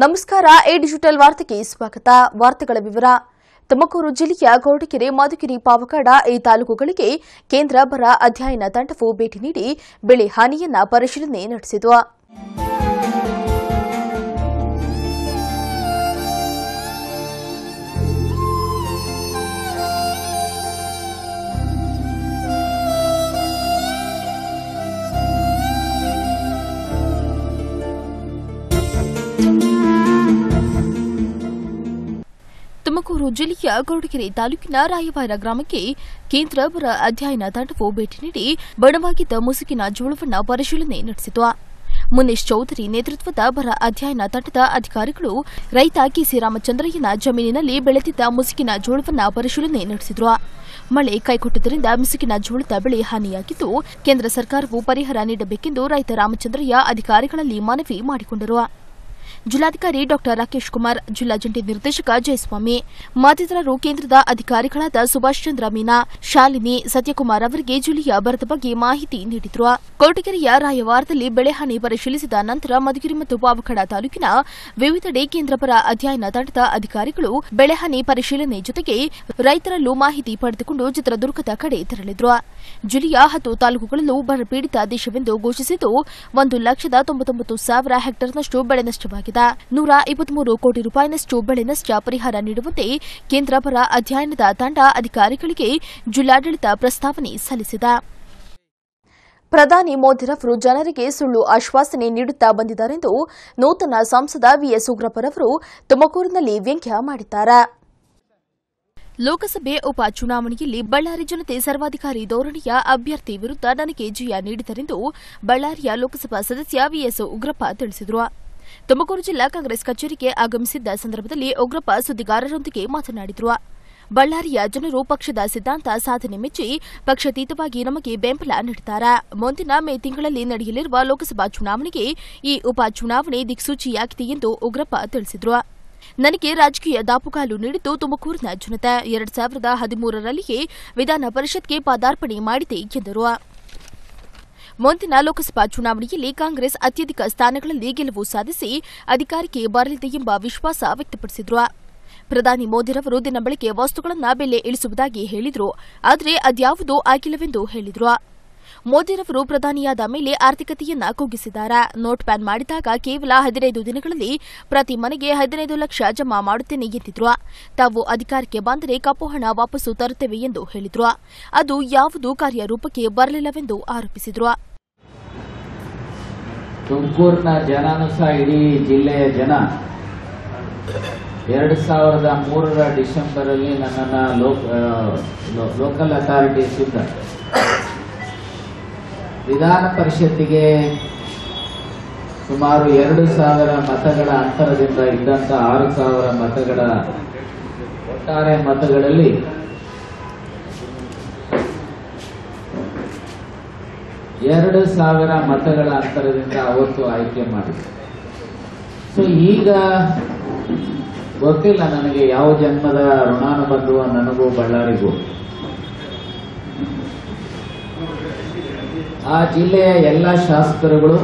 ನಮಸ್ಕಾರ A digital ವಾರ್ತೆಗೆ ಸ್ವಾಗತ ವಾರ್ತೆಗಳ ವಿವರ ತುಮಕೂರು ಜಿಲ್ಲೆಯ ಗೌಡಕೆರೆ ಮಧುಗಿರಿ ಪಾವಗಡ ಈ ತಾಲೂಕುಗಳಿಗೆ ಕೇಂದ್ರ ಬರ ಅಧ್ಯಯನ ತಂಡವು ಭೇಟಿ ನೀಡಿ ಬೆಳೆ ಹಾನಿಯನ್ನ ಪರಿಶೀಲನೆ ನಡೆಸಿತು ತುಮಕೂರು ಜಿಲ್ಲೆಯ ಗೌಡಗೆರೆ ತಾಲೂಕಿನ ರಾಯವಾರ ಗ್ರಾಮಕ್ಕೆ ಕೇಂದ್ರ ಬರ ಅಧ್ಯಯನ ತಂಡವು ಭೇಟಿ ನೀಡಿ ಬಣವಾಗಿದ್ದ ಮುಸುಕಿನ ಜೋಳವನ್ನು ಪರಿಶೀಲನೆ ನಡೆಸಿತು ಮುನೇಶ್ ಚೌಧರಿ ನೇತೃತ್ವದ ಬರ ಅಧ್ಯಯನ ತಂಡದ ಅಧಿಕಾರಿಗಳು ರೈತ ಕೆಸಿ ರಾಮಚಂದ್ರಯ್ಯನ ಜಮೀನಿನಲ್ಲಿ ಬೆಳೆದಿದ್ದ ಮುಸುಕಿನ ಜೋಳವನ್ನು ಪರಿಶೀಲನೆ ನಡೆಸಿದ್ರು ಮಳೆ ಕೈಕೊಟ್ಟದ್ದರಿಂದ ಮುಸುಕಿನ ಜೋಳದ ಬೆಳೆ ಹಾನಿಯಾಗಿದ್ದು ಕೇಂದ್ರ ಸರ್ಕಾರವು ಪರಿಹಾರ ನೀಡಬೇಕೆಂದು ರೈತ ರಾಮಚಂದ್ರಯ್ಯ ಅಧಿಕಾರಿಗಳಲ್ಲಿ ಮನವಿ ಮಾಡಿಕೊಂಡರು ಜಿಲ್ಲಾಧಿಕಾರಿ ಡಾ ರಾಕೇಶ್ ಕುಮಾರ್ ಜಿಲ್ಲಾ ಜಂಟಿ ನಿರ್ದೇಶಕ ಜಯಸ್ವಾಮಿ ಮತ್ತಿತರರು ಕೇಂದ್ರದ ಅಧಿಕಾರಿಗಳಾದ ಸುಭಾಷ್ ಚಂದ್ರ ಮೀನಾ ಶಾಲಿನಿ ಸತ್ಯಕುಮಾರ್ ಅವರಿಗೆ ಜಿಲ್ಲೆಯ ಬರದ ಬಗ್ಗೆ ಮಾಹಿತಿ ನೀಡಿದ್ರು ಕೊರಟಗೆರೆಯ ರಾಯವಾರದಲ್ಲಿ ಬೆಳೆಹಾನಿ ಪರಿಶೀಲಿಸಿದ ನಂತರ ಮಧುಗಿರಿ ಮತ್ತು ಪಾವಗಡ ತಾಲೂಕಿನ ವಿವಿಧೆಡೆ ಕೇಂದ್ರ ಪರ ಅಧ್ಯಯನ ತಂಡದ ಅಧಿಕಾರಿಗಳು ಬೆಳೆಹಾನಿ ಪರಿಶೀಲನೆ ಜೊತೆಗೆ ರೈತರಲ್ಲೂ ಮಾಹಿತಿ ಪಡೆದುಕೊಂಡು ಚಿತ್ರದುರ್ಗದ ಕಡೆ ತೆರಳಿದ್ರು ಜಿಲ್ಲೆಯ ಹತ್ತು ತಾಲೂಕುಗಳಲ್ಲೂ ಬರಪೀಡಿತ ದೇಶವೆಂದು ಘೋಷಿಸಿದ್ದು ಒಂದು ಲಕ್ಷದ ತೊಂಬತ್ತೊಂಬತ್ತು ಸಾವಿರ ಹೆಕ್ಟೇರ್ನಷ್ಟು ಬೆಳೆ ನಷ್ಟವಾಗಿದೆ ನೂರ ಇಪ್ಪತ್ಮೂರು ಕೋಟಿ ರೂಪಾಯಿನಷ್ಟು ಬೆಳೆ ನಷ್ಟ ಪರಿಹಾರ ನೀಡುವಂತೆ ಕೇಂದ್ರ ಪರ ಅಧ್ಯಯನದ ತಂಡ ಅಧಿಕಾರಿಗಳಿಗೆ ಜಿಲ್ಲಾಡಳಿತ ಪ್ರಸ್ತಾವನೆ ಸಲ್ಲಿಸಿದೆ ಪ್ರಧಾನಿ ಮೋದಿರವರು ಜನರಿಗೆ ಸುಳ್ಳು ಆಶ್ವಾಸನೆ ನೀಡುತ್ತಾ ಬಂದಿದ್ದಾರೆಂದು ನೂತನ ಸಂಸದ ವಿಎಸ್ ಉಗ್ರಪ್ಪರವರು ತುಮಕೂರಿನಲ್ಲಿ ವ್ಯಂಗ್ಯ ಮಾಡಿದ್ದಾರೆ ಲೋಕಸಭೆ ಉಪ ಚುನಾವಣೆಯಲ್ಲಿ ಬಳ್ಳಾರಿ ಜನತೆ ಸರ್ವಾಧಿಕಾರಿ ಧೋರಣೆಯ ಅಭ್ಯರ್ಥಿ ವಿರುದ್ಧ ನನಗೆ ಜಯ ನೀಡಿದರೆಂದು ಬಳ್ಳಾರಿಯ ಲೋಕಸಭಾ ಸದಸ್ಯ ವಿಎಸ್ ಉಗ್ರಪ್ಪ ತಿಳಿಸಿದರು ತುಮಕೂರು ಜಿಲ್ಲಾ ಕಾಂಗ್ರೆಸ್ ಕಚೇರಿಗೆ ಆಗಮಿಸಿದ್ದ ಸಂದರ್ಭದಲ್ಲಿ ಉಗ್ರಪ್ಪ ಸುದ್ದಿಗಾರರೊಂದಿಗೆ ಮಾತನಾಡಿದರು ಬಳ್ಳಾರಿಯ ಜನರು ಪಕ್ಷದ ಸಿದ್ಧಾಂತ ಸಾಧನೆ ಮೆಚ್ಚಿ ಪಕ್ಷಾತೀತವಾಗಿ ನಮಗೆ ಬೆಂಬಲ ನೀಡುತ್ತಾರೆ ಮುಂದಿನ ಮೇ ತಿಂಗಳಲ್ಲಿ ನಡೆಯಲಿರುವ ಲೋಕಸಭಾ ಚುನಾವಣೆಗೆ ಈ ಉಪ ಚುನಾವಣೆ ದಿಕ್ಸೂಚಿಯಾಗಿದೆ ಎಂದು ಉಗ್ರಪ್ಪ ತಿಳಿಸಿದರು ನನಗೆ ರಾಜಕೀಯ ದಾಪುಗಾಲು ನೀಡಿದ್ದು ತುಮಕೂರಿನ ಜನತೆ ಎರಡ್ ಸಾವಿರದ ಹದಿಮೂರರಲ್ಲಿಯೇ ವಿಧಾನ ಪರಿಷತ್ಗೆ ಪದಾರ್ಪಣೆ ಮಾಡಿದೆ ಎಂದರು ಮುಂದಿನ ಲೋಕಸಭಾ ಚುನಾವಣೆಯಲ್ಲಿ ಕಾಂಗ್ರೆಸ್ ಅತ್ಯಧಿಕ ಸ್ಥಾನಗಳಲ್ಲಿ ಗೆಲುವು ಸಾಧಿಸಿ ಅಧಿಕಾರಕ್ಕೆ ಬರಲಿದೆ ಎಂಬ ವಿಶ್ವಾಸ ವ್ಯಕ್ತಪಡಿಸಿದರು ಪ್ರಧಾನಿ ಮೋದಿರವರು ದಿನ ಬೆಳಗ್ಗೆ ವಸ್ತುಗಳನ್ನು ಬೆಲೆ ಇಳಿಸುವುದಾಗಿ ಹೇಳಿದರು ಆದರೆ ಅದ್ಯಾವುದೂ ಆಗಿಲ್ಲವೆಂದು ಹೇಳಿದರು ಮೋದಿರವರು ಪ್ರಧಾನಿಯಾದ ಮೇಲೆ ಆರ್ಥಿಕತೆಯನ್ನ ಕುಗ್ಗಿಸಿದ್ದಾರೆ ನೋಟ್ ಬ್ಯಾನ್ ಮಾಡಿದಾಗ ಕೇವಲ ಹದಿನೈದು ದಿನಗಳಲ್ಲಿ ಪ್ರತಿ ಮನೆಗೆ ಹದಿನೈದು ಲಕ್ಷ ಜಮಾ ಮಾಡುತ್ತೇನೆ ಎಂದಿದ್ರು ತಾವು ಅಧಿಕಾರಕ್ಕೆ ಬಂದರೆ ಕಪ್ಪು ಹಣ ವಾಪಸ್ಸು ತರುತ್ತೇವೆ ಎಂದು ಹೇಳಿದ್ರು ಅದು ಯಾವುದೂ ಕಾರ್ಯರೂಪಕ್ಕೆ ಬರಲಿಲ್ಲವೆಂದು ಆರೋಪಿಸಿದ್ರು ತುಮಕೂರಿನ ಜನನೂ ಸಹ ಇಡೀ ಜಿಲ್ಲೆಯ ಜನ ಎರಡು ಸಾವಿರದ ಮೂರರ ಡಿಸೆಂಬರಲ್ಲಿ ನನ್ನನ್ನು ಲೋಕ್ ಆ, ಲೋ- ಲೋಕಲ್ ಅಥಾರಿಟೀಸ್ ಇಂದ ವಿಧಾನ ಪರಿಷತ್ತಿಗೆ ಸುಮಾರು ಎರಡು ಸಾವಿರ ಮತಗಳ ಅಂತರದಿಂದ ಇದ್ದಂತ ಆರು ಸಾವಿರ ಮತಗಳ ಒಟ್ಟಾರೆ ಮತಗಳಲ್ಲಿ ಎರಡು ಸಾವಿರ ಮತಗಳ ಅಂತರದಿಂದ ಅವತ್ತು ಆಯ್ಕೆ ಮಾಡಿದೆ ಸೊ ಈಗ ಗೊತ್ತಿಲ್ಲ ನನಗೆ ಯಾವ ಜನ್ಮದ ಋಣಾನುಬಂಧುವ ನನಗೂ ಬಳ್ಳಾರಿಗೂ ಆ ಜಿಲ್ಲೆಯ ಎಲ್ಲ ಶಾಸಕರುಗಳು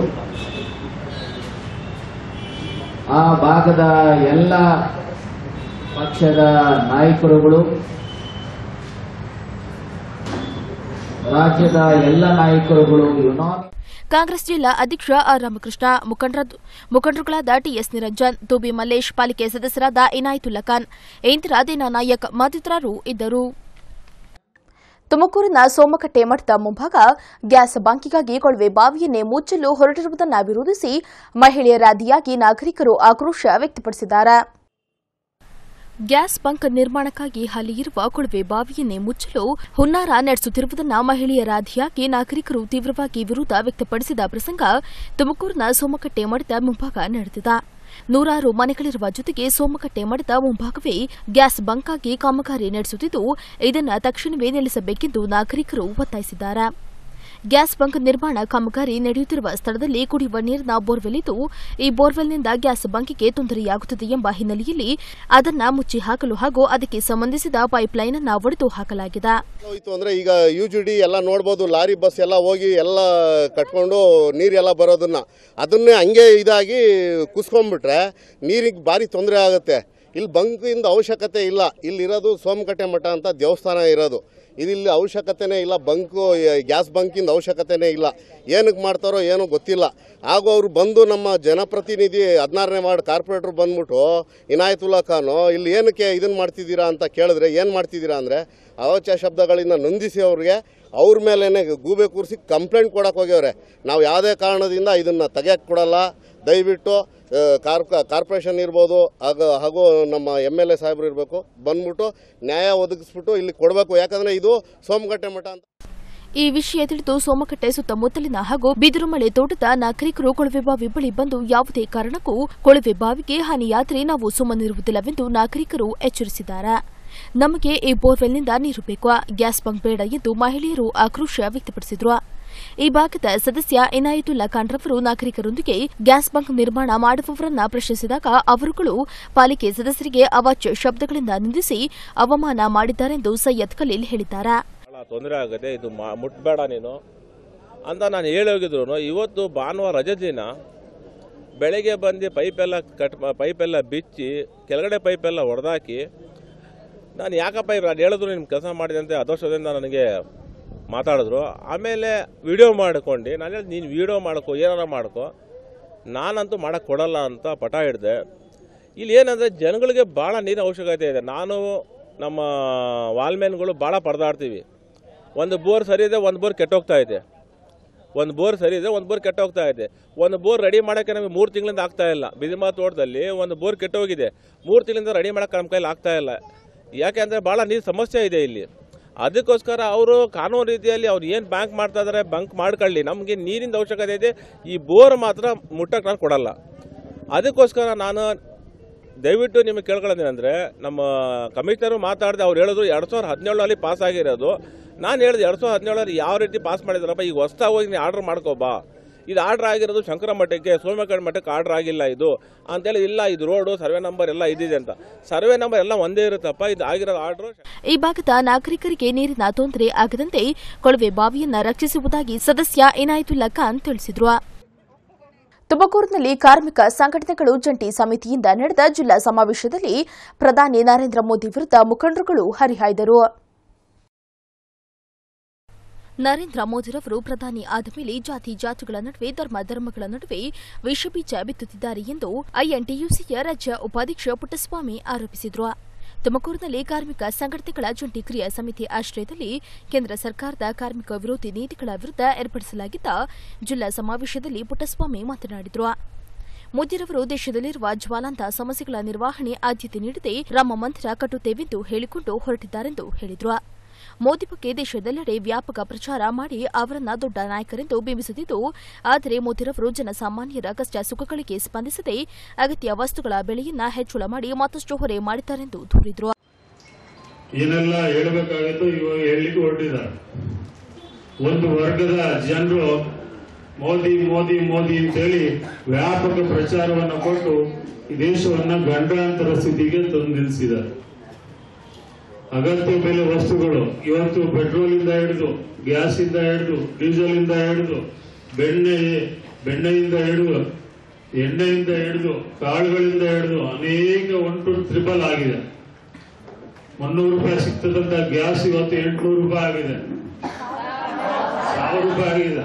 ಆ ಭಾಗದ ಎಲ್ಲ ಪಕ್ಷದ ನಾಯಕರುಗಳು ರಾಜ್ಯದ ಎಲ್ಲ ನಾಯಕರುಗಳು ಯುನಾನಿ ಕಾಂಗ್ರೆಸ್ ಜಿಲ್ಲಾ ಅಧ್ಯಕ್ಷ ಆರ್ ರಾಮಕೃಷ್ಣ ಮುಖಂಡರ- ಮುಖಂಡರುಗಳಾದ ಟಿಎಸ್ ನಿರಂಜನ್ ತುಬಿ ಮಲ್ಲೇಶ್ ಪಾಲಿಕೆ ಸದಸ್ಯರಾದ ಇನಾಯತುಲ್ಲಾ ಖಾನ್ ಇಂದಿರಾ ದೀನಾ ನಾಯಕ್ ಮತ್ತಿತರರು ಇದ್ದರು ತುಮಕೂರಿನ ಸೋಮಕಟ್ಟೆ ಮಠದ ಮುಂಭಾಗ ಗ್ಯಾಸ್ ಬಾಂಕಿಗಾಗಿ ಕೊಳವೆ ಬಾವಿಯನ್ನೇ ಮುಚ್ಚಲು ಹೊರಟಿರುವುದನ್ನು ವಿರೋಧಿಸಿ ಮಹಿಳೆಯರ ಅದಿಯಾಗಿ ನಾಗರಿಕರು ಆಕ್ರೋಶ ವ್ಯಕ್ತಪಡಿಸಿದ್ದಾರೆ ಗ್ಯಾಸ್ ಬಂಕ್ ನಿರ್ಮಾಣಕ್ಕಾಗಿ ಹಲ್ಲಿಯಿರುವ ಕೊಳವೆ ಬಾವಿಯನ್ನೇ ಮುಚ್ಚಲು ಹುನ್ನಾರ ನಡೆಸುತ್ತಿರುವುದನ್ನು ಮಹಿಳೆಯರ ಅಧಿಯಾಗಿ ನಾಗರಿಕರು ತೀವ್ರವಾಗಿ ವಿರೋಧ ವ್ಯಕ್ತಪಡಿಸಿದ ಪ್ರಸಂಗ ತುಮಕೂರಿನ ಸೋಮಕಟ್ಟೆ ಮಠದ ಮುಂಭಾಗ ನಡೆದಿದೆ ನೂರಾರು ಮನೆಗಳಿರುವ ಜೊತೆಗೆ ಸೋಮಕಟ್ಟೆ ಮಠದ ಮುಂಭಾಗವೇ ಗ್ಯಾಸ್ ಬಂಕ್ಗಾಗಿ ಕಾಮಗಾರಿ ನಡೆಸುತ್ತಿದ್ದು ಇದನ್ನು ತಕ್ಷಣವೇ ನಿಲ್ಲಿಸಬೇಕೆಂದು ನಾಗರಿಕರು ಒತ್ತಾಯಿಸಿದ್ದಾರೆ ಗ್ಯಾಸ್ ಬಂಕ್ ನಿರ್ಮಾಣ ಕಾಮಗಾರಿ ನಡೆಯುತ್ತಿರುವ ಸ್ಥಳದಲ್ಲಿ ಕುಡಿಯುವ ನೀರಿನ ಬೋರ್ವೆಲ್ ಇದ್ದು ಈ ಬೋರ್ವೆಲ್ನಿಂದ ಗ್ಯಾಸ್ ಬಂಕಿಗೆ ತೊಂದರೆಯಾಗುತ್ತದೆ ಎಂಬ ಹಿನ್ನೆಲೆಯಲ್ಲಿ ಅದನ್ನ ಮುಚ್ಚಿ ಹಾಕಲು ಹಾಗೂ ಅದಕ್ಕೆ ಸಂಬಂಧಿಸಿದ ಪೈಪ್ಲೈನ್ ಅನ್ನು ಒಡೆದು ಹಾಕಲಾಗಿದೆ ಹೋಯ್ತು ಅಂದರೆ ಈಗ ಯು ಜಿ ಡಿ ಎಲ್ಲ ನೋಡ್ಬೋದು ಲಾರಿ ಬಸ್ ಎಲ್ಲ ಹೋಗಿ ಎಲ್ಲ ಕಟ್ಕೊಂಡು ನೀರೆಲ್ಲ ಬರೋದನ್ನ ಅದನ್ನೇ ಹಂಗೆ ಇದಾಗಿ ಕುಸ್ಕೊಂಡ್ಬಿಟ್ರೆ ನೀರಿಗೆ ಭಾರಿ ತೊಂದರೆ ಆಗುತ್ತೆ ಇಲ್ಲಿ ಬಂಕಿಂದ ಅವಶ್ಯಕತೆ ಇಲ್ಲ ಇಲ್ಲಿರೋದು ಸೋಮಕಟ್ಟೆ ಮಠ ಅಂತ ದೇವಸ್ಥಾನ ಇರೋದು ಇದಿಲ್ಲಿ ಅವಶ್ಯಕತೆನೇ ಇಲ್ಲ ಬಂಕು ಗ್ಯಾಸ್ ಬಂಕಿಂದ ಅವಶ್ಯಕತೆನೇ ಇಲ್ಲ ಏನಕ್ಕೆ ಮಾಡ್ತಾರೋ ಏನೋ ಗೊತ್ತಿಲ್ಲ ಹಾಗೂ ಅವರು ಬಂದು ನಮ್ಮ ಜನಪ್ರತಿನಿಧಿ ಹದಿನಾರನೇ ವಾರ್ಡ್ ಕಾರ್ಪೊರೇಟ್ರು ಬಂದ್ಬಿಟ್ಟು ಇನಾಯತುಲ್ಲಾ ಖಾನು ಇಲ್ಲಿ ಏನಕ್ಕೆ ಇದನ್ನು ಮಾಡ್ತಿದ್ದೀರಾ ಅಂತ ಕೇಳಿದ್ರೆ ಏನು ಮಾಡ್ತಿದ್ದೀರಾ ಅಂದರೆ ಅವಾಚ್ಯ ಶಬ್ದಗಳಿಂದ ನೊಂದಿಸಿ ಅವ್ರಿಗೆ ಅವ್ರ ಮೇಲೇ ಗೂಬೆ ಕೂರಿಸಿ ಕಂಪ್ಲೇಂಟ್ ಕೊಡಕ್ಕೆ ಹೋಗ್ಯವ್ರೆ ನಾವು ಯಾವುದೇ ಕಾರಣದಿಂದ ಇದನ್ನು ತೆಗಿಯಕ್ಕೆ ಕೊಡಲ್ಲ ದಯವಿಟ್ಟು ಆ, ಕಾರ್ ಕಾರ್ಪೊರೇಷನ್ ಇರ್ಬೋದು ಹಾಗೂ ಹಾಗೂ ನಮ್ಮ ಎಮ್ ಎಲ್ ಎ ಸಾಹೇಬ್ರು ಇರಬೇಕು ಬಂದ್ಬಿಟ್ಟು ನ್ಯಾಯ ಒದಗಿಸ್ಬಿಟ್ಟು ಇಲ್ಲಿ ಕೊಡಬೇಕು ಯಾಕಂದರೆ ಇದು ಸೋಮಗಟ್ಟೆ ಮಠ ಅಂತ ಈ ವಿಷಯ ತಿಳಿದು ಸೋಮಕಟ್ಟೆ ಸುತ್ತಮುತ್ತಲಿನ ಹಾಗೂ ಬಿದಿರುಮಳೆ ತೋಟದ ನಾಗರಿಕರು ಕೊಳವೆ ಬಾವಿ ಬಳಿ ಬಂದು ಯಾವುದೇ ಕಾರಣಕ್ಕೂ ಕೊಳವೆ ಬಾವಿಗೆ ಹಾನಿಯಾದರೆ ನಾವು ಸುಮ್ಮನಿರುವುದಿಲ್ಲವೆಂದು ನಾಗರಿಕರು ಎಚ್ಚರಿಸಿದ್ದಾರೆ ನಮಗೆ ಈ ಬೋರ್ವೆಲ್ನಿಂದ ನೀರು ಬೇಕು ಗ್ಯಾಸ್ ಬಂಕ್ ಬೇಡ ಎಂದು ಮಹಿಳೆಯರು ಆಕ್ರೋಶ ವ್ಯಕ್ತಪಡಿಸಿದ್ರು ಈ ಭಾಗದ ಸದಸ್ಯ ಇನಾಯತುಲ್ಲಾ ಖಾನ್ರವರು ನಾಗರಿಕರೊಂದಿಗೆ ಗ್ಯಾಸ್ ಬಂಕ್ ನಿರ್ಮಾಣ ಮಾಡುವವರನ್ನ ಪ್ರಶ್ನಿಸಿದಾಗ ಅವರುಗಳು ಪಾಲಿಕೆ ಸದಸ್ಯರಿಗೆ ಅವಾಚ್ಯ ಶಬ್ದಗಳಿಂದ ನಿಂದಿಸಿ ಅವಮಾನ ಮಾಡಿದ್ದಾರೆಂದು ಸೈಯದ್ ಖಲೀಲ್ ಹೇಳಿದ್ದಾರೆ ಭಾಳ ತೊಂದರೆ ಆಗುತ್ತೆ ಇದು ಮಾ ಮುಟ್ಬೇಡ ನೀನು ಅಂತ ನಾನು ಹೇಳಿ ಹೋಗಿದ್ರು ಇವತ್ತು ಭಾನುವಾರ ರಜೆ ದಿನ ಬೆಳಗ್ಗೆ ಬಂದು ಪೈಪೆಲ್ಲ ಕಟ್ ಪೈಪೆಲ್ಲ ಬಿಚ್ಚಿ ಕೆಳಗಡೆ ಪೈಪೆಲ್ಲ ಹೊಡೆದಾಕಿ ನಾನು ಯಾಕಪ್ಪ ಇವ್ರು ನಾನು ಹೇಳಿದ್ರು ನಿಮ್ಮ ಕೆಲಸ ಮಾಡಿದೆ ಅಂತ ಅದೋಷದಿಂದ ನನಗೆ ಮಾತಾಡಿದ್ರು ಆಮೇಲೆ ವಿಡಿಯೋ ಮಾಡ್ಕೊಂಡು ನಾನು ಹೇಳಿದೆ ನೀನು ವಿಡಿಯೋ ಮಾಡ್ಕೊ ಏನಾರ ಮಾಡ್ಕೊ ನಾನಂತೂ ಮಾಡೋಕ್ಕೆ ಕೊಡಲ್ಲ ಅಂತ ಪಟ ಹಿಡ್ದೆ ಇಲ್ಲಿ ಏನಂದರೆ ಜನಗಳಿಗೆ ಭಾಳ ನೀರಿನ ಅವಶ್ಯಕತೆ ಇದೆ ನಾನು ನಮ್ಮ ವಾಲ್ಮೇನ್ಗಳು ಭಾಳ ಪರದಾಡ್ತೀವಿ ಒಂದು ಬೋರ್ ಸರಿ ಇದೆ ಒಂದು ಬೋರ್ ಕೆಟ್ಟೋಗ್ತಾ ಇದೆ ಒಂದು ಬೋರ್ ಸರಿ ಇದೆ ಒಂದು ಬೋರ್ ಕೆಟ್ಟೋಗ್ತಾ ಇದೆ ಒಂದು ಬೋರ್ ರೆಡಿ ಮಾಡೋಕ್ಕೆ ನಮಗೆ ಮೂರು ತಿಂಗಳಿಂದ ಆಗ್ತಾ ಇಲ್ಲ ಬಿದಿಮಾ ತೋಟದಲ್ಲಿ ಒಂದು ಬೋರ್ ಕೆಟ್ಟೋಗಿದೆ ಮೂರು ತಿಂಗಳಿಂದ ರೆಡಿ ಮಾಡೋಕ್ಕೆ ನಮ್ಮ ಕೈಲಿ ಆಗ್ತಾ ಇಲ್ಲ ಯಾಕೆಂದರೆ ಭಾಳ ನೀರು ಸಮಸ್ಯೆ ಇದೆ ಇಲ್ಲಿ ಅದಕ್ಕೋಸ್ಕರ ಅವರು ಕಾನೂನು ರೀತಿಯಲ್ಲಿ ಅವ್ರು ಏನು ಬ್ಯಾಂಕ್ ಮಾಡ್ತಾ ಇದ್ದಾರೆ ಬಂಕ್ ಮಾಡ್ಕೊಳ್ಳಿ ನಮಗೆ ನೀರಿನ ಅವಶ್ಯಕತೆ ಇದೆ ಈ ಬೋರ್ ಮಾತ್ರ ಮುಟ್ಟಕ್ಕೆ ನಾನು ಕೊಡಲ್ಲ ಅದಕ್ಕೋಸ್ಕರ ನಾನು ದಯವಿಟ್ಟು ನಿಮಗೆ ಕೇಳ್ಕೊಳ್ಳೋದೇನೆಂದರೆ ನಮ್ಮ ಕಮಿಷನರು ಮಾತಾಡಿದೆ ಅವ್ರು ಹೇಳಿದ್ರು ಎರಡು ಸಾವಿರದ ಹದಿನೇಳರಲ್ಲಿ ಪಾಸ್ ಆಗಿರೋದು ನಾನು ಹೇಳಿದೆ ಎರಡು ಸಾವಿರದ ಹದಿನೇಳರಲ್ಲಿ ಯಾವ ರೀತಿ ಪಾಸ್ ಮಾಡಿದಾರಪ್ಪ ಈಗ ಹೊಸ್ದಾಗಿ ಹೋಗಿ ನೀನು ಆರ್ಡ್ರ್ ಮಾಡ್ಕೋಬಾ ಇದು ಆರ್ಡ್ರ್ ಆಗಿರೋದು ಶಂಕರ ಮಠಕ್ಕೆ ಸೋಮಕಡ್ ಮಠಕ್ಕೆ ಆರ್ಡ್ರ್ ಆಗಿಲ್ಲ ಇದು ಅಂತೇಳಿ ಇಲ್ಲ ಇದು ರೋಡು ಸರ್ವೆ ನಂಬರ್ ಎಲ್ಲ ಇದಿದೆ ಅಂತ ಸರ್ವೆ ನಂಬರ್ ಎಲ್ಲ ಒಂದೇ ಇರುತ್ತಪ್ಪ ಇದು ಆಗಿರೋ ಆರ್ಡ್ರು ಈ ಭಾಗದ ನಾಗರಿಕರಿಗೆ ನೀರಿನ ತೊಂದರೆ ಆಗದಂತೆ ಕೊಳವೆ ಬಾವಿಯನ್ನ ರಕ್ಷಿಸುವುದಾಗಿ ಸದಸ್ಯ ಇನಾಯತುಲ್ಲಾ ಖಾನ್ ತಿಳಿಸಿದ್ರು ತುಮಕೂರಿನಲ್ಲಿ ಕಾರ್ಮಿಕ ಸಂಘಟನೆಗಳು ಜಂಟಿ ಸಮಿತಿಯಿಂದ ನಡೆದ ಜಿಲ್ಲಾ ಸಮಾವೇಶದಲ್ಲಿ ಪ್ರಧಾನಿ ನರೇಂದ್ರ ಮೋದಿ ವಿರುದ್ಧ ಮುಖಂಡರುಗಳು ಹರಿಹಾಯ್ದರು ನರೇಂದ್ರ ಮೋದಿರವರು ಪ್ರಧಾನಿ ಆದ ಮೇಲೆ ಜಾತಿ ಜಾತಿಗಳ ನಡುವೆ ಧರ್ಮ ಧರ್ಮಗಳ ನಡುವೆ ವಿಷಬೀಜ ಬಿತ್ತುತ್ತಿದ್ದಾರೆ ಎಂದು ಐಎನ್ಟಿಯುಸಿಯ ರಾಜ್ಯ ಉಪಾಧ್ಯಕ್ಷ ಪುಟ್ಟಸ್ವಾಮಿ ಆರೋಪಿಸಿದರು ತುಮಕೂರಿನಲ್ಲಿ ಕಾರ್ಮಿಕ ಸಂಘಟನೆಗಳ ಜಂಟಿ ಕ್ರಿಯಾ ಸಮಿತಿ ಆಶ್ರಯದಲ್ಲಿ ಕೇಂದ್ರ ಸರ್ಕಾರದ ಕಾರ್ಮಿಕ ವಿರೋಧಿ ನೀತಿಗಳ ವಿರುದ್ಧ ಏರ್ಪಡಿಸಲಾಗಿದ್ದ ಜಿಲ್ಲಾ ಸಮಾವೇಶದಲ್ಲಿ ಪುಟ್ಟಸ್ವಾಮಿ ಮಾತನಾಡಿದರು ಮೋದಿರವರು ದೇಶದಲ್ಲಿರುವ ಜ್ವಾಲಾಂತ ಸಮಸ್ಯೆಗಳ ನಿರ್ವಹಣೆ ಆದ್ಯತೆ ನೀಡದೆ ರಾಮ ಮಂದಿರ ಕಟ್ಟುತ್ತೇವೆಂದು ಹೇಳಿಕೊಂಡು ಹೊರಟಿದ್ದಾರೆಂದು ಹೇಳಿದರು ಮೋದಿ ಬಗ್ಗೆ ದೇಶದೆಲ್ಲೆಡೆ ವ್ಯಾಪಕ ಪ್ರಚಾರ ಮಾಡಿ ಅವರನ್ನ ದೊಡ್ಡ ನಾಯಕರೆಂದು ಬಿಂಬಿಸುತ್ತಿದ್ದು ಆದರೆ ಮೋದಿರವರು ಜನಸಾಮಾನ್ಯರ ಕಷ್ಟ ಸುಖಗಳಿಗೆ ಸ್ಪಂದಿಸದೆ ಅಗತ್ಯ ವಸ್ತುಗಳ ಬೆಲೆಯನ್ನ ಹೆಚ್ಚಳ ಮಾಡಿ ಮತ್ತಷ್ಟು ಹೊರೆ ಮಾಡಿದ್ದಾರೆಂದು ದೂರಿದರು ಏನೆಲ್ಲ ಹೇಳಬೇಕಾಗಿತ್ತು ಇವಾಗ ಹೇಳಲಿಕ್ಕೆ ಹೊರಟಿದ್ದಾರೆ ಒಂದು ವರ್ಗದ ಜನರು ಮೋದಿ ಮೋದಿ ಮೋದಿ ಅಂತೇಳಿ ವ್ಯಾಪಕ ಪ್ರಚಾರವನ್ನು ಕೊಟ್ಟು ಈ ದೇಶವನ್ನ ಗಂಡಾಂತರ ಸ್ಥಿತಿಗೆ ತಂದು ನಿಲ್ಲಿಸಿದ್ದಾರೆ ಅಗತ್ಯ ಬೆಲೆ ವಸ್ತುಗಳು ಇವತ್ತು ಪೆಟ್ರೋಲ್ ಇಂದ ಹಿಡಿದು ಗ್ಯಾಸ್ ಇಂದ ಹಿಡಿದು ಡೀಸೆಲ್ ಇಂದ ಹಿಡಿದು ಬೆಣ್ಣೆ ಬೆಣ್ಣೆಯಿಂದ ಹಿಡಿದು ಎಣ್ಣೆಯಿಂದ ಹಿಡಿದು ಕಾಳುಗಳಿಂದ ಹಿಡಿದು ಅನೇಕ ಒನ್ ಟು ಟ್ರಿಪಲ್ ಆಗಿದೆ ಮುನ್ನೂರು ರೂಪಾಯಿ ಸಿಗ್ತದಂತ ಗ್ಯಾಸ್ ಇವತ್ತು ಎಂಟುನೂರು ರೂಪಾಯಿ ಆಗಿದೆ ಸಾವಿರ ರೂಪಾಯಿ ಆಗಿದೆ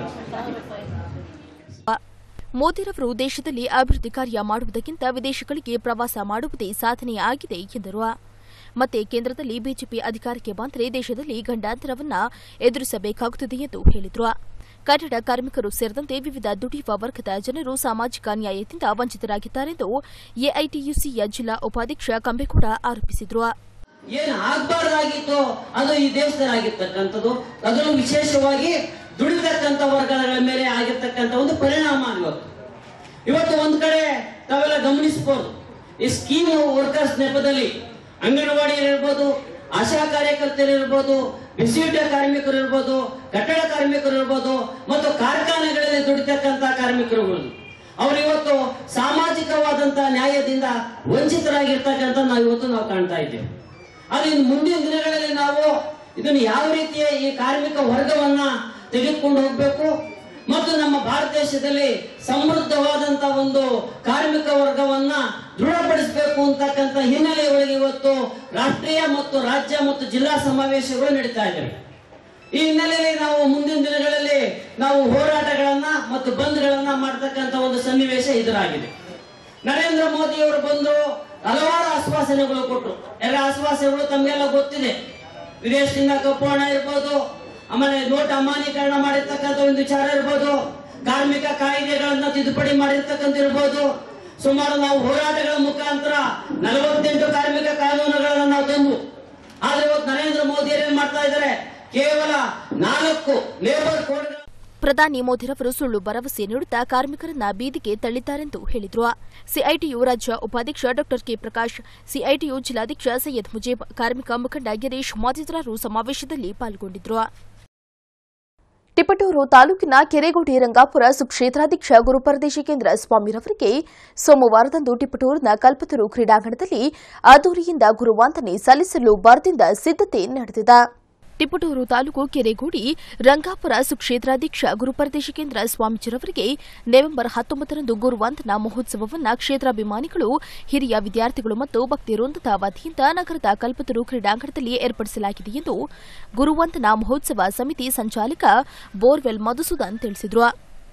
ಮೋದಿರವರು ದೇಶದಲ್ಲಿ ಅಭಿವೃದ್ಧಿ ಕಾರ್ಯ ಮಾಡುವುದಕ್ಕಿಂತ ವಿದೇಶಗಳಿಗೆ ಪ್ರವಾಸ ಮಾಡುವುದೇ ಸಾಧನೆಯಾಗಿದೆ ಎಂದರು ಮತ್ತೆ ಕೇಂದ್ರದಲ್ಲಿ ಬಿಜೆಪಿ ಅಧಿಕಾರಕ್ಕೆ ಬಂದರೆ ದೇಶದಲ್ಲಿ ಗಂಡಾಂತರವನ್ನ ಎದುರಿಸಬೇಕಾಗುತ್ತದೆ ಎಂದು ಹೇಳಿದರು ಕನ್ನಡ ಕಾರ್ಮಿಕರು ಸೇರಿದಂತೆ ವಿವಿಧ ದುಡಿಯುವ ವರ್ಗದ ಜನರು ಸಾಮಾಜಿಕ ನ್ಯಾಯದಿಂದ ವಂಚಿತರಾಗಿದ್ದಾರೆಂದು ಎಐಟಿಯುಸಿಯ ಜಿಲ್ಲಾ ಉಪಾಧ್ಯಕ್ಷ ಕಂಬೇಗೌಡ ಆರೋಪಿಸಿದರು ಏನು ಆಗ್ಬಾರ್ದಾಗಿತ್ತು ಅದು ಈ ದೇವಸ್ಥಾನ ಆಗಿರ್ತಕ್ಕಂಥದ್ದು ಅದರಲ್ಲೂ ವಿಶೇಷವಾಗಿ ದುಡಿತಕ್ಕಂಥ ವರ್ಗಗಳ ಮೇಲೆ ಆಗಿರ್ತಕ್ಕಂಥ ಒಂದು ಪರಿಣಾಮ ಇವತ್ತು ಇವತ್ತು ಒಂದ್ ಕಡೆ ತಾವೆಲ್ಲ ಗಮನಿಸಬಹುದು ಈ ಸ್ಕೀಮ್ ವರ್ಕರ್ಸ್ ನೆಪದಲ್ಲಿ ಅಂಗನವಾಡಿ ಇರ್ಬೋದು ಆಶಾ ಕಾರ್ಯಕರ್ತರಿರ್ಬೋದು ಬಿಸಿಯೂಟ ಕಾರ್ಮಿಕರು ಇರ್ಬೋದು ಕಟ್ಟಡ ಕಾರ್ಮಿಕರು ಇರ್ಬೋದು ಮತ್ತು ಕಾರ್ಖಾನೆಗಳಲ್ಲಿ ದುಡಿತಕ್ಕಂತ ಕಾರ್ಮಿಕರು ಅವರು ಇವತ್ತು ಸಾಮಾಜಿಕವಾದಂತ ನ್ಯಾಯದಿಂದ ವಂಚಿತರಾಗಿರ್ತಕ್ಕಂಥ ನಾವು ಇವತ್ತು ನಾವು ಕಾಣ್ತಾ ಇದ್ದೇವೆ ಅದು ಇನ್ನು ಮುಂದಿನ ದಿನಗಳಲ್ಲಿ ನಾವು ಇದನ್ನು ಯಾವ ರೀತಿಯ ಈ ಕಾರ್ಮಿಕ ವರ್ಗವನ್ನ ತೆಗೆದುಕೊಂಡು ಹೋಗ್ಬೇಕು ಮತ್ತು ನಮ್ಮ ಭಾರತ ದೇಶದಲ್ಲಿ ಸಮೃದ್ಧವಾದಂತ ಒಂದು ಕಾರ್ಮಿಕ ವರ್ಗವನ್ನ ದೃಢಪಡಿಸಬೇಕು ಅಂತಕ್ಕಂಥ ಹಿನ್ನೆಲೆಯೊಳಗೆ ಇವತ್ತು ರಾಷ್ಟ್ರೀಯ ಮತ್ತು ರಾಜ್ಯ ಮತ್ತು ಜಿಲ್ಲಾ ಸಮಾವೇಶಗಳು ನಡೀತಾ ಇದ್ದಾವೆ ಈ ಹಿನ್ನೆಲೆಯಲ್ಲಿ ನಾವು ಮುಂದಿನ ದಿನಗಳಲ್ಲಿ ನಾವು ಹೋರಾಟಗಳನ್ನ ಮತ್ತು ಬಂದ್ಗಳನ್ನ ಮಾಡ್ತಕ್ಕಂಥ ಒಂದು ಸನ್ನಿವೇಶ ಎದುರಾಗಿದೆ ನರೇಂದ್ರ ಮೋದಿ ಅವರು ಬಂದು ಹಲವಾರು ಆಶ್ವಾಸನೆಗಳು ಕೊಟ್ಟರು ಎಲ್ಲ ಆಶ್ವಾಸನೆಗಳು ತಮಗೆಲ್ಲ ಗೊತ್ತಿದೆ ವಿದೇಶದಿಂದ ಕಪ್ಪು ಹಣ ಇರ್ಬೋದು ಆಮೇಲೆ ನೋಟ್ ಅಮಾನ್ಯೀಕರಣ ಮಾಡಿರ್ತಕ್ಕಂಥ ಒಂದು ವಿಚಾರ ಇರ್ಬೋದು ಕಾರ್ಮಿಕ ಕಾಯ್ದೆಗಳನ್ನ ತಿದ್ದುಪಡಿ ಮಾಡಿರ್ತಕ್ಕಂಥ ಇರ್ಬೋದು ಸುಮಾರು ನಾವು ಹೋರಾಟಗಳ ಮುಖಾಂತರ ನಲವತ್ತೆಂಟು ಕಾರ್ಮಿಕ ಕಾನೂನುಗಳನ್ನ ನಾವು ತಂದು ಆದ್ರೆ ಇವತ್ತು ನರೇಂದ್ರ ಮೋದಿ ಏನ್ ಮಾಡ್ತಾ ಇದ್ದಾರೆ ಕೇವಲ ನಾಲ್ಕು ಲೇಬರ್ ಕೋಡ್ ಪ್ರಧಾನಿ ಮೋದಿರವರು ಸುಳ್ಳು ಭರವಸೆ ನೀಡುತ್ತಾ ಕಾರ್ಮಿಕರನ್ನ ಬೀದಿಗೆ ತಳ್ಳಿದ್ದಾರೆಂದು ಹೇಳಿದ್ರು ಸಿಐಟಿಯು ರಾಜ್ಯ ಉಪಾಧ್ಯಕ್ಷ ಡಾ ಕೆ ಪ್ರಕಾಶ್ ಸಿಐಟಿಯು ಜಿಲ್ಲಾಧ್ಯಕ್ಷ ಸೈಯದ್ ಮುಜೀಬ್ ಕಾರ್ಮಿಕ ಮುಖಂಡ ಗಿರೀಶ್ ಮತ್ತಿತರರು ಸಮಾವೇಶದಲ್ಲಿ ಪಾಲ್ಗೊಂಡಿದ್ರು ತಿಪಟೂರು ತಾಲೂಕಿನ ಕೆರೆಗೋಡಿ ರಂಗಾಪುರ ಸುಕ್ಷೇತ್ರಾಧ್ಯಕ್ಷ ಗುರುಪರದೇಶಿ ಕೇಂದ್ರ ಸ್ವಾಮಿರವರಿಗೆ ಸೋಮವಾರದಂದು ತಿಪಟೂರಿನ ಕಲ್ಪತರು ಕ್ರೀಡಾಂಗಣದಲ್ಲಿ ಅದ್ದೂರಿಯಿಂದ ಗುರುವಂದನೆ ಸಲ್ಲಿಸಲು ಬರದಿಂದ ಸಿದ್ದತೆ ನಡೆದಿದೆ ತಿಪಟೂರು ತಾಲೂಕು ಕೆರೆಗೋಡಿ ರಂಗಾಪುರ ಸುಕ್ಷೇತ್ರಾಧ್ಯಕ್ಷ ಗುರುಪರದೇಶಿ ಕೇಂದ್ರ ಸ್ವಾಮೀಜಿರವರಿಗೆ ನವೆಂಬರ್ ಹತ್ತೊಂಬತ್ತರಂದು ಗುರುವಂದನಾ ಮಹೋತ್ಸವವನ್ನು ಕ್ಷೇತ್ರಾಭಿಮಾನಿಗಳು ಹಿರಿಯ ವಿದ್ಯಾರ್ಥಿಗಳು ಮತ್ತು ಭಕ್ತಿ ವೃಂದದ ವತಿಯಿಂದ ನಗರದ ಕಲ್ಪತರು ಕ್ರೀಡಾಂಗಣದಲ್ಲಿ ಏರ್ಪಡಿಸಲಾಗಿದೆ ಎಂದು ಗುರುವಂದನಾ ಮಹೋತ್ಸವ ಸಮಿತಿ ಸಂಚಾಲಕ ಬೋರ್ವೆಲ್ ಮಧುಸೂದನ್ ತಿಳಿಸಿದರು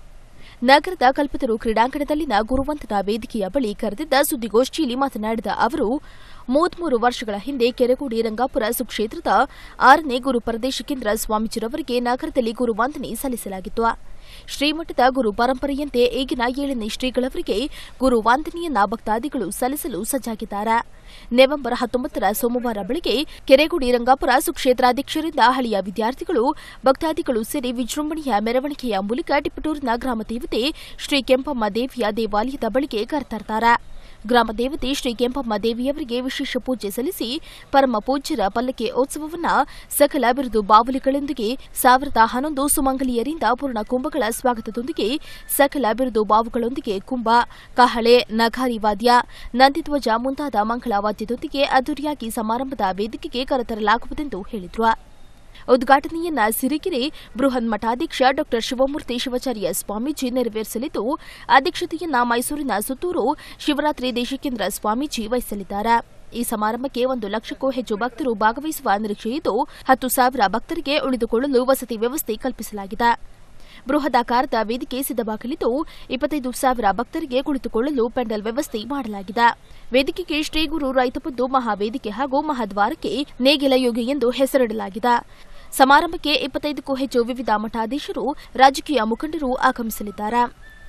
ನಗರದ ಕಲ್ಪತರು ಕ್ರೀಡಾಂಗಣದಲ್ಲಿನ ಗುರುವಂತನ ವೇದಿಕೆಯ ಬಳಿ ಕರೆದಿದ್ದ ಸುದ್ದಿಗೋಷ್ಠಿಯಲ್ಲಿ ಮಾತನಾಡಿದ ಅವರು ಮೂವತ್ಮೂರು ವರ್ಷಗಳ ಹಿಂದೆ ಕೆರೆಗೋಡಿ ರಂಗಾಪುರ ಸುಕ್ಷೇತ್ರದ ಆರನೇ ಗುರು ಪರದೇಶಿ ಕೇಂದ್ರ ಸ್ವಾಮೀಜಿರವರಿಗೆ ನಗರದಲ್ಲಿ ಗುರುವಂದನೆ ಸಲ್ಲಿಸಲಾಗಿತ್ತು ಶ್ರೀಮಠದ ಗುರು ಪರಂಪರೆಯಂತೆ ಈಗಿನ ಏಳನೇ ಶ್ರೀಗಳವರಿಗೆ ಗುರು ವಂದನೆಯನ್ನ ಭಕ್ತಾದಿಗಳು ಸಲ್ಲಿಸಲು ಸಜ್ಜಾಗಿದ್ದಾರೆ ನವೆಂಬರ್ ಹತ್ತೊಂಬತ್ತರ ಸೋಮವಾರ ಬೆಳಗ್ಗೆ ಕೆರೆಗುಡಿ ರಂಗಾಪುರ ಸುಕ್ಷೇತ್ರಾಧ್ಯಕ್ಷರಿಂದ ಹಳೆಯ ವಿದ್ಯಾರ್ಥಿಗಳು ಭಕ್ತಾದಿಗಳು ಸೇರಿ ವಿಜೃಂಭಣೆಯ ಮೆರವಣಿಗೆಯ ಮೂಲಕ ಟಿಪ್ಪಟೂರಿನ ಗ್ರಾಮ ದೇವತೆ ಶ್ರೀ ಕೆಂಪಮ್ಮ ದೇವಿಯ ದೇವಾಲಯದ ಬಳಿಗೆ ಕರೆತರ್ತಾರೆ ಗ್ರಾಮ ದೇವತೆ ಶ್ರೀ ಕೆಂಪಮ್ಮ ದೇವಿಯವರಿಗೆ ವಿಶೇಷ ಪೂಜೆ ಸಲ್ಲಿಸಿ ಪರಮ ಪೂಜ್ಯರ ಪಲ್ಲಕ್ಕಿ ಉತ್ಸವವನ್ನ ಸಕಲ ಬಿರುದು ಬಾವುಲಿಗಳೊಂದಿಗೆ ಸಾವಿರದ ಹನ್ನೊಂದು ಸುಮಂಗಲಿಯರಿಂದ ಪೂರ್ಣ ಕುಂಭಗಳ ಸ್ವಾಗತದೊಂದಿಗೆ ಸಕಲ ಬಿರುದು ಬಾವುಗಳೊಂದಿಗೆ ಕುಂಭ ಕಹಳೆ ನಗಾರಿ ವಾದ್ಯ ನಂದಿಧ್ವಜ ಮುಂತಾದ ಮಂಗಳ ವಾದ್ಯದೊಂದಿಗೆ ಅದ್ದೂರಿಯಾಗಿ ಸಮಾರಂಭದ ವೇದಿಕೆಗೆ ಕರೆತರಲಾಗುವುದೆಂದು ಹೇಳಿದರು ಉದ್ಘಾಟನೆಯನ್ನ ಸಿರಿಗೆರೆ ಬೃಹನ್ ಮಠಾಧ್ಯಕ್ಷ ಡಾ ಶಿವಮೂರ್ತಿ ಶಿವಾಚಾರ್ಯ ಸ್ವಾಮೀಜಿ ನೆರವೇರಿಸಲಿದ್ದು ಅಧ್ಯಕ್ಷತೆಯನ್ನ ಮೈಸೂರಿನ ಸುತ್ತೂರು ಶಿವರಾತ್ರಿ ದೇಶಿಕೇಂದ್ರ ಸ್ವಾಮೀಜಿ ವಹಿಸಲಿದ್ದಾರೆ ಈ ಸಮಾರಂಭಕ್ಕೆ ಒಂದು ಲಕ್ಷಕ್ಕೂ ಹೆಚ್ಚು ಭಕ್ತರು ಭಾಗವಹಿಸುವ ನಿರೀಕ್ಷೆಯಿದ್ದು ಹತ್ತು ಸಾವಿರ ಭಕ್ತರಿಗೆ ಉಳಿದುಕೊಳ್ಳಲು ವಸತಿ ವ್ಯವಸ್ಥೆ ಕಲ್ಪಿಸಲಾಗಿದೆ ಬೃಹದಾಕಾರದ ವೇದಿಕೆ ಸಿದ್ದವಾಗಲಿದ್ದು ಇಪ್ಪತ್ತೈದು ಸಾವಿರ ಭಕ್ತರಿಗೆ ಕುಳಿತುಕೊಳ್ಳಲು ಪೆಂಡಲ್ ವ್ಯವಸ್ಥೆ ಮಾಡಲಾಗಿದೆ ವೇದಿಕೆಗೆ ಶ್ರೀ ಗುರು ರೈತಪದ್ದು ಮಹಾವೇದಿಕೆ ಹಾಗೂ ಮಹಾದ್ವಾರಕ್ಕೆ ನೇಗಿಲ ಯೋಗಿ ಎಂದು ಹೆಸರಿಡಲಾಗಿದೆ ಸಮಾರಂಭಕ್ಕೆ ಇಪ್ಪತ್ತೈದಕ್ಕೂ ಹೆಚ್ಚು ವಿವಿಧ ಮಠಾಧೀಶರು ರಾಜಕೀಯ ಮುಖಂಡರು ಆಗಮಿಸಲಿದ್ದಾರೆ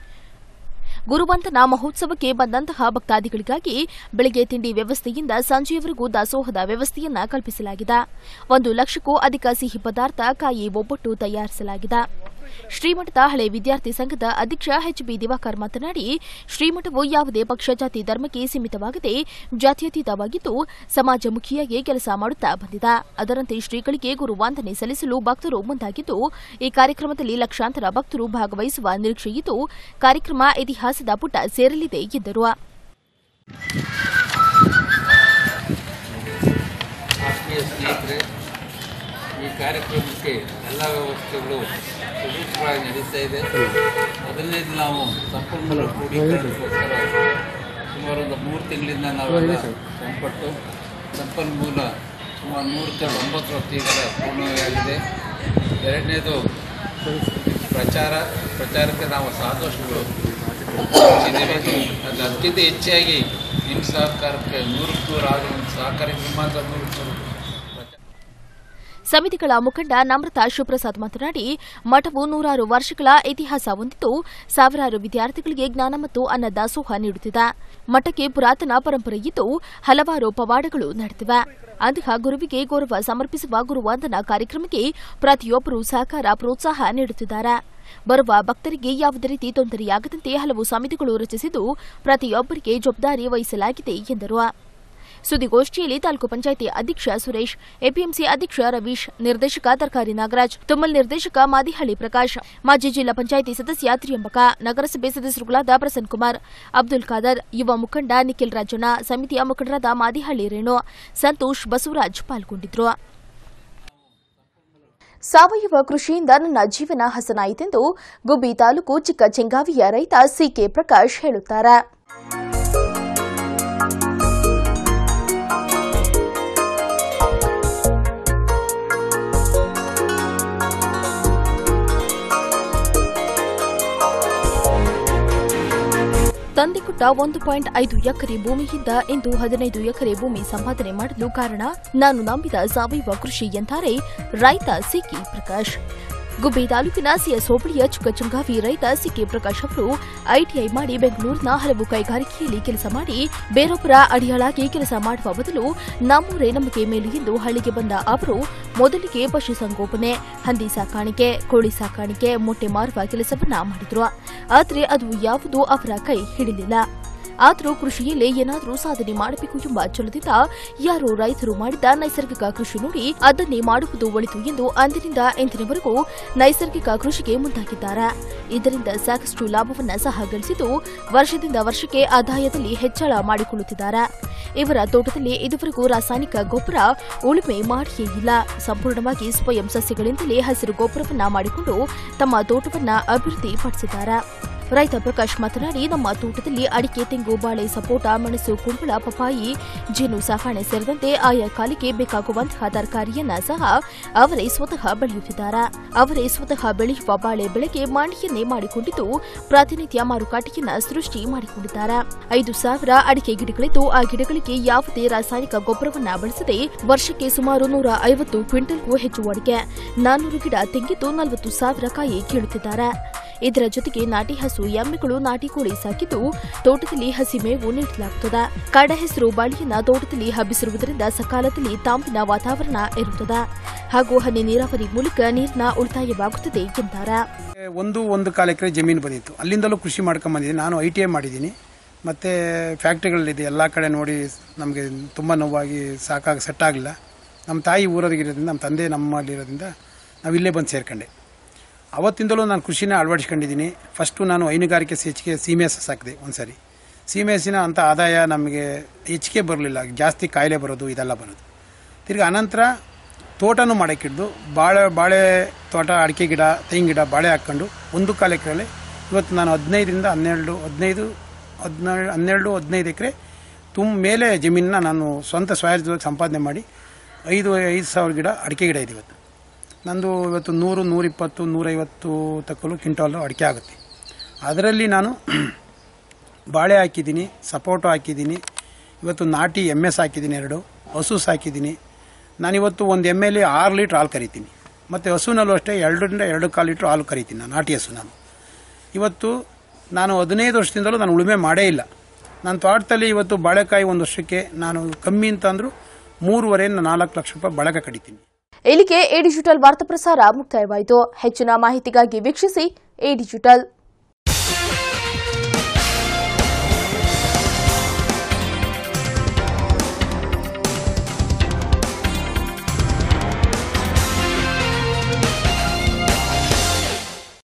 ಗುರುವಂತನ ಮಹೋತ್ಸವಕ್ಕೆ ಬಂದಂತಹ ಭಕ್ತಾದಿಗಳಿಗಾಗಿ ಬೆಳಗ್ಗೆ ತಿಂಡಿ ವ್ಯವಸ್ಥೆಯಿಂದ ಸಂಜೆಯವರೆಗೂ ದಾಸೋಹದ ವ್ಯವಸ್ಥೆಯನ್ನ ಕಲ್ಪಿಸಲಾಗಿದೆ ಒಂದು ಲಕ್ಷಕ್ಕೂ ಅಧಿಕ ಸಿಹಿ ಪದಾರ್ಥ ಕಾಯಿ ಒಬ್ಬಟ್ಟು ತಯಾರಿಸಲಾಗಿದೆ ಶ್ರೀಮಠದ ಹಳೆ ವಿದ್ಯಾರ್ಥಿ ಸಂಘದ ಅಧ್ಯಕ್ಷ ಎಚ್ ಬಿ ದಿವಾಕರ್ ಮಾತನಾಡಿ ಶ್ರೀಮಠವು ಯಾವುದೇ ಪಕ್ಷ ಜಾತಿ ಧರ್ಮಕ್ಕೆ ಸೀಮಿತವಾಗದೆ ಜಾತ್ಯತೀತವಾಗಿದ್ದು ಸಮಾಜಮುಖಿಯಾಗಿ ಕೆಲಸ ಮಾಡುತ್ತಾ ಬಂದಿದೆ ಅದರಂತೆ ಶ್ರೀಗಳಿಗೆ ಗುರು ವಂದನೆ ಸಲ್ಲಿಸಲು ಭಕ್ತರು ಮುಂದಾಗಿದ್ದು ಈ ಕಾರ್ಯಕ್ರಮದಲ್ಲಿ ಲಕ್ಷಾಂತರ ಭಕ್ತರು ಭಾಗವಹಿಸುವ ನಿರೀಕ್ಷೆಯಿದ್ದು ಕಾರ್ಯಕ್ರಮ ಇತಿಹಾಸದ ಪುಟ ಸೇರಲಿದೆ ಎಂದರು ಆತ್ಮೀಯ ಸ್ನೇಹಿತರೆ ಈ ಕಾರ್ಯಕ್ರಮಕ್ಕೆ ಎಲ್ಲ ವ್ಯವಸ್ಥೆಗಳು ಸುಸೂತ್ರವಾಗಿ ನಡೀತಾ ಇದೆ ಮೊದಲನೇದು ನಾವು ಸಂಪನ್ಮೂಲ ಕ್ರೋಢೀಕರಣಕ್ಕೋಸ್ಕರ ಸುಮಾರು ಒಂದು ಮೂರು ತಿಂಗಳಿಂದ ನಾವೆಲ್ಲ ಶ್ರಮಪಟ್ಟು ಸಂಪನ್ಮೂಲ ಸುಮಾರು ನೂರಕ್ಕೆ ಒಂಬತ್ತು ಹೊತ್ತಿಗಳ ಪೂರ್ಣವಾಗಿದೆ ಎರಡನೇದು ಪ್ರಚಾರ ಪ್ರಚಾರಕ್ಕೆ ನಾವು ಸಾಕಷ್ಟು ಇದ್ದೀವಿ ಅದು ಅದಕ್ಕಿಂತ ಹೆಚ್ಚಾಗಿ ನಿಮ್ಮ ಸಹಕಾರಕ್ಕೆ ನೂರಕ್ಕೆ ನೂರು ಆಗ ಸಹಕಾರ ನಿಮ್ಮ ಮಾತ್ರ ನೂರಕ್ಕೆ ನೂರು ಪ್ರಚಾರ ಸಮಿತಿಗಳ ಮುಖಂಡ ನಮ್ರತಾ ಶಿವಪ್ರಸಾದ್ ಮಾತನಾಡಿ ಮಠವು ನೂರಾರು ವರ್ಷಗಳ ಇತಿಹಾಸ ಹೊಂದಿದ್ದು ಸಾವಿರಾರು ವಿದ್ಯಾರ್ಥಿಗಳಿಗೆ ಜ್ಞಾನ ಮತ್ತು ಅನ್ನ ದಾಸೋಹ ನೀಡುತ್ತಿದೆ ಮಠಕ್ಕೆ ಪುರಾತನ ಪರಂಪರೆಯಿದ್ದು ಹಲವಾರು ಪವಾಡಗಳು ನಡೆದಿವೆ ಅಂತಹ ಗುರುವಿಗೆ ಗೌರವ ಸಮರ್ಪಿಸುವ ಗುರುವಂದನಾ ಕಾರ್ಯಕ್ರಮಕ್ಕೆ ಪ್ರತಿಯೊಬ್ಬರು ಸಹಕಾರ ಪ್ರೋತ್ಸಾಹ ನೀಡುತ್ತಿದ್ದಾರೆ ಬರುವ ಭಕ್ತರಿಗೆ ಯಾವುದೇ ರೀತಿ ತೊಂದರೆಯಾಗದಂತೆ ಹಲವು ಸಮಿತಿಗಳು ರಚಿಸಿದ್ದು ಪ್ರತಿಯೊಬ್ಬರಿಗೆ ಜವಾಬ್ದಾರಿ ವಹಿಸಲಾಗಿದೆ ಎಂದರು ಸುದ್ದಿಗೋಷ್ಠಿಯಲ್ಲಿ ತಾಲೂಕು ಪಂಚಾಯಿತಿ ಅಧ್ಯಕ್ಷ ಸುರೇಶ್ ಎಪಿಎಂಸಿ ಅಧ್ಯಕ್ಷ ರವೀಶ್ ನಿರ್ದೇಶಕ ತರಕಾರಿ ನಾಗರಾಜ್ ತುಮ್ಮಲ್ ನಿರ್ದೇಶಕ ಮಾದಿಹಳ್ಳಿ ಪ್ರಕಾಶ್ ಮಾಜಿ ಜಿಲ್ಲಾ ಪಂಚಾಯಿತಿ ಸದಸ್ಯ ತ್ರಿಯಂಬಕ ನಗರಸಭೆ ಸದಸ್ಯರುಗಳಾದ ಪ್ರಸನ್ ಕುಮಾರ್ ಅಬ್ದುಲ್ ಖಾದರ್ ಯುವ ಮುಖಂಡ ನಿಖಿಲ್ ರಾಜಣ್ಣ ಸಮಿತಿಯ ಮುಖಂಡರಾದ ಮಾದಿಹಳ್ಳಿ ರೇಣು ಸಂತೋಷ್ ಬಸವರಾಜ್ ಪಾಲ್ಗೊಂಡಿದ್ರು ಸಾವಯವ ಕೃಷಿಯಿಂದ ನನ್ನ ಜೀವನ ಹಸನಾಯಿತೆಂದು ಗುಬ್ಬಿ ತಾಲೂಕು ಚಿಕ್ಕ ಚೆಂಗಾವಿಯ ರೈತ ಸಿಕೆ ಪ್ರಕಾಶ್ ಹೇಳುತ್ತಾರೆ ತಂದೆ ಕೊಟ್ಟ ಒಂದು ಪಾಯಿಂಟ್ ಐದು ಎಕರೆ ಭೂಮಿಯಿಂದ ಇಂದು ಹದಿನೈದು ಎಕರೆ ಭೂಮಿ ಸಂಪಾದನೆ ಮಾಡಲು ಕಾರಣ ನಾನು ನಂಬಿದ ಸಾವಯವ ಕೃಷಿ ಎಂದರೆ ರೈತ ಸಿಕ್ಕಿ ಪ್ರಕಾಶ್ ಗುಬ್ಬಿ ತಾಲೂಕಿನ ಸಿಎಸ್ ಹೋಬಳಿಯ ಚುಕ್ಕಚುಂಗಾವಿ ರೈತ ಸಿಕೆ ಪ್ರಕಾಶ್ ಅವರು ಐಟಿಐ ಮಾಡಿ ಬೆಂಗಳೂರಿನ ಹಲವು ಕೈಗಾರಿಕೆಯಲ್ಲಿ ಕೆಲಸ ಮಾಡಿ ಬೇರೊಬ್ಬರ ಅಡಿಯಾಳಾಗಿ ಕೆಲಸ ಮಾಡುವ ಬದಲು ನಮ್ಮೂರೇ ನಮಗೆ ಮೇಲು ಎಂದು ಹಳ್ಳಿಗೆ ಬಂದ ಅವರು ಮೊದಲಿಗೆ ಪಶುಸಂಗೋಪನೆ ಹಂದಿ ಸಾಕಾಣಿಕೆ ಕೋಳಿ ಸಾಕಾಣಿಕೆ ಮೊಟ್ಟೆ ಮಾರುವ ಕೆಲಸವನ್ನ ಮಾಡಿದ್ರು ಆದರೆ ಅದು ಯಾವುದೂ ಅವರ ಕೈ ಹಿಡಿಲಿಲ್ಲ ಆದರೂ ಕೃಷಿಯಲ್ಲೇ ಏನಾದರೂ ಸಾಧನೆ ಮಾಡಬೇಕು ಎಂಬ ಛಲದಿಂದ ಯಾರೋ ರೈತರು ಮಾಡಿದ ನೈಸರ್ಗಿಕ ಕೃಷಿ ನೋಡಿ ಅದನ್ನೇ ಮಾಡುವುದು ಒಳಿತು ಎಂದು ಅಂದಿನಿಂದ ಇಂದಿನವರೆಗೂ ನೈಸರ್ಗಿಕ ಕೃಷಿಗೆ ಮುಂದಾಗಿದ್ದಾರೆ ಇದರಿಂದ ಸಾಕಷ್ಟು ಲಾಭವನ್ನ ಸಹ ಗಳಿಸಿದ್ದು ವರ್ಷದಿಂದ ವರ್ಷಕ್ಕೆ ಆದಾಯದಲ್ಲಿ ಹೆಚ್ಚಳ ಮಾಡಿಕೊಳ್ಳುತ್ತಿದ್ದಾರೆ ಇವರ ತೋಟದಲ್ಲಿ ಇದುವರೆಗೂ ರಾಸಾಯನಿಕ ಗೊಬ್ಬರ ಉಳುಮೆ ಮಾಡಿಯೇ ಇಲ್ಲ ಸಂಪೂರ್ಣವಾಗಿ ಸ್ವಯಂ ಸಸ್ಯಗಳಿಂದಲೇ ಹಸಿರು ಗೊಬ್ಬರವನ್ನ ಮಾಡಿಕೊಂಡು ತಮ್ಮ ತೋಟವನ್ನ ಅಭಿವೃದ್ಧಿಪಡಿಸಿದ್ದಾರೆ ರೈತ ಪ್ರಕಾಶ್ ಮಾತನಾಡಿ ನಮ್ಮ ತೋಟದಲ್ಲಿ ಅಡಿಕೆ ತೆಂಗು ಬಾಳೆ ಸಪೋಟ ಮೆಣಸು ಕುಂಬಳ ಪಪಾಯಿ ಜೇನು ಸಾಕಣೆ ಸೇರಿದಂತೆ ಆಯಾ ಕಾಲಿಗೆ ಬೇಕಾಗುವಂತಹ ತರಕಾರಿಯನ್ನ ಸಹ ಅವರೇ ಸ್ವತಃ ಬೆಳೆಯುತ್ತಿದ್ದಾರೆ ಅವರೇ ಸ್ವತಃ ಬೆಳೆಯುವ ಬಾಳೆ ಬೆಳೆಗೆ ಮಾಣಿಯನ್ನೇ ಮಾಡಿಕೊಂಡಿದ್ದು ಪ್ರಾತಿನಿಧ್ಯ ಮಾರುಕಟ್ಟೆಯನ್ನ ಸೃಷ್ಟಿ ಮಾಡಿಕೊಂಡಿದ್ದಾರೆ ಐದು ಸಾವಿರ ಅಡಿಕೆ ಗಿಡಗಳಿದ್ದು ಆ ಗಿಡಗಳಿಗೆ ಯಾವುದೇ ರಾಸಾಯನಿಕ ಗೊಬ್ಬರವನ್ನ ಬಳಸದೆ ವರ್ಷಕ್ಕೆ ಸುಮಾರು ನೂರ ಐವತ್ತು ಕ್ವಿಂಟಲ್ಗೂ ಹೆಚ್ಚು ಅಡಿಕೆ ನಾನ್ನೂರು ಗಿಡ ತೆಂಗಿದ್ದು ನಲವತ್ತು ಸಾವಿರ ಕಾಯಿ ಕೀಳುತ್ತಿದ್ದಾರೆ ಇದರ ಜೊತೆಗೆ ನಾಟಿ ಹಸು ಎಮ್ಮೆಗಳು ನಾಟಿ ಕೋಳಿ ಸಾಕಿದ್ದು ತೋಟದಲ್ಲಿ ಹಸಿ ಮೇವು ನೀಡಲಾಗುತ್ತದೆ ಕಾಡ ಹೆಸರು ಬಾಳಿಯನ್ನ ತೋಟದಲ್ಲಿ ಹಬ್ಬಿಸಿರುವುದರಿಂದ ಸಕಾಲದಲ್ಲಿ ತಾಂಬಿನ ವಾತಾವರಣ ಇರುತ್ತದೆ ಹಾಗೂ ಹನಿ ನೀರಾವರಿ ಮೂಲಕ ನೀರಿನ ಉಳಿತಾಯವಾಗುತ್ತದೆ ಎಂದ್ದಾರೆ ಒಂದು ಒಂದು ಕಾಲು ಎಕರೆ ಜಮೀನು ಬಂದಿತ್ತು ಅಲ್ಲಿಂದಲೂ ಕೃಷಿ ಮಾಡ್ಕೊಂಡ್ ಬಂದಿದ್ದೀನಿ ನಾನು ಐ ಟಿ ಐ ಮಾಡಿದ್ದೀನಿ ಮತ್ತು ಫ್ಯಾಕ್ಟ್ರಿಗಳಿದೆ ಎಲ್ಲ ಕಡೆ ನೋಡಿ ನಮಗೆ ತುಂಬ ನೋವಾಗಿ ಸಾಕಾಗಿ ಸೆಟ್ ಆಗಲಿಲ್ಲ ನಮ್ಮ ತಾಯಿ ಊರಲ್ಲಿರೋದ್ರಿಂದ ನಮ್ಮ ತಂದೆ ನಮ್ಮಲ್ಲಿರೋದ್ರಿಂದ ನಾವು ಇಲ್ಲೇ ಬಂದು ಸೇರ್ಕೊಂಡೆ ಅವತ್ತಿಂದಲೂ ನಾನು ಕೃಷಿನ ಅಳವಡಿಸ್ಕೊಂಡಿದ್ದೀನಿ ಫಸ್ಟು ನಾನು ಹೈನುಗಾರಿಕೆ ಹೆಚ್ಚಿಗೆ ಸೀಮೆ ಹಸು ಸಾಕಿದೆ ಒಂದು ಸರಿ ಸೀಮೆ ಹಸಿನ ಅಂಥ ಆದಾಯ ನಮಗೆ ಹೆಚ್ಚಿಗೆ ಬರಲಿಲ್ಲ ಜಾಸ್ತಿ ಕಾಯಿಲೆ ಬರೋದು ಇದೆಲ್ಲ ಬರೋದು ತಿರ್ಗಿ ಅನಂತರ ತೋಟನೂ ಮಾಡೋಕ್ಕಿಡ್ದು ಬಾಳೆ ಬಾಳೆ ತೋಟ ಅಡಿಕೆ ಗಿಡ ತೆಂಗಿನ ಗಿಡ ಬಾಳೆ ಹಾಕ್ಕೊಂಡು ಒಂದು ಕಾಲು ಎಕರೆಯಲ್ಲಿ ಇವತ್ತು ನಾನು ಹದಿನೈದರಿಂದ ಹನ್ನೆರಡು ಹದಿನೈದು ಹದಿನೇಳು ಹನ್ನೆರಡು ಹದಿನೈದು ಎಕರೆ ತುಂಬ ಮೇಲೆ ಜಮೀನನ್ನ ನಾನು ಸ್ವಂತ ಸ್ವಾಯತ್ತವಾಗಿ ಸಂಪಾದನೆ ಮಾಡಿ ಐದು ಐದು ಸಾವಿರ ಗಿಡ ಅಡಿಕೆ ಗಿಡ ಇದೆ ಇವತ್ತು ನಂದು ಇವತ್ತು ನೂರು ನೂರಿಪ್ಪತ್ತು ನೂರೈವತ್ತು ತಕ್ಕಲು ಕ್ವಿಂಟಾಲು ಅಡಿಕೆ ಆಗುತ್ತೆ ಅದರಲ್ಲಿ ನಾನು ಬಾಳೆ ಹಾಕಿದ್ದೀನಿ ಸಪೋಟೊ ಹಾಕಿದ್ದೀನಿ ಇವತ್ತು ನಾಟಿ ಎಮ್ ಎಸ್ ಹಾಕಿದ್ದೀನಿ ಎರಡು ಹಸು ಸಾಕಿದ್ದೀನಿ ನಾನಿವತ್ತು ಒಂದು ಎಮ್ ಎಲ್ಲಿ ಆರು ಲೀಟ್ರ್ ಹಾಲು ಕರಿತೀನಿ ಮತ್ತು ಹಸುನಲ್ಲೂ ಅಷ್ಟೇ ಎರಡರಿಂದ ಎರಡು ಕಾಲು ಲೀಟ್ರ್ ಹಾಲು ಕರಿತೀನಿ ನಾನು ನಾಟಿ ಹಸು ನಾನು ಇವತ್ತು ನಾನು ಹದಿನೈದು ವರ್ಷದಿಂದಲೂ ನಾನು ಉಳುಮೆ ಮಾಡೇ ಇಲ್ಲ ನನ್ನ ತೋಟದಲ್ಲಿ ಇವತ್ತು ಬಾಳೆಕಾಯಿ ಒಂದು ವರ್ಷಕ್ಕೆ ನಾನು ಕಮ್ಮಿ ಅಂತ ಅಂದರೂ ಮೂರುವರೆಯಿಂದ ನಾಲ್ಕು ಲಕ್ಷ ರೂಪಾಯಿ ಬಾಳೆಕಾಯಿ ಕಡಿತೀನಿ ಇಲ್ಲಿಗೆ ಎ ಡಿಜಿಟಲ್ ವಾರ್ತಾ ಪ್ರಸಾರ ಮುಕ್ತಾಯವಾಯಿತು ಹೆಚ್ಚಿನ ಮಾಹಿತಿಗಾಗಿ ವೀಕ್ಷಿಸಿ ಎ ಡಿಜಿಟಲ್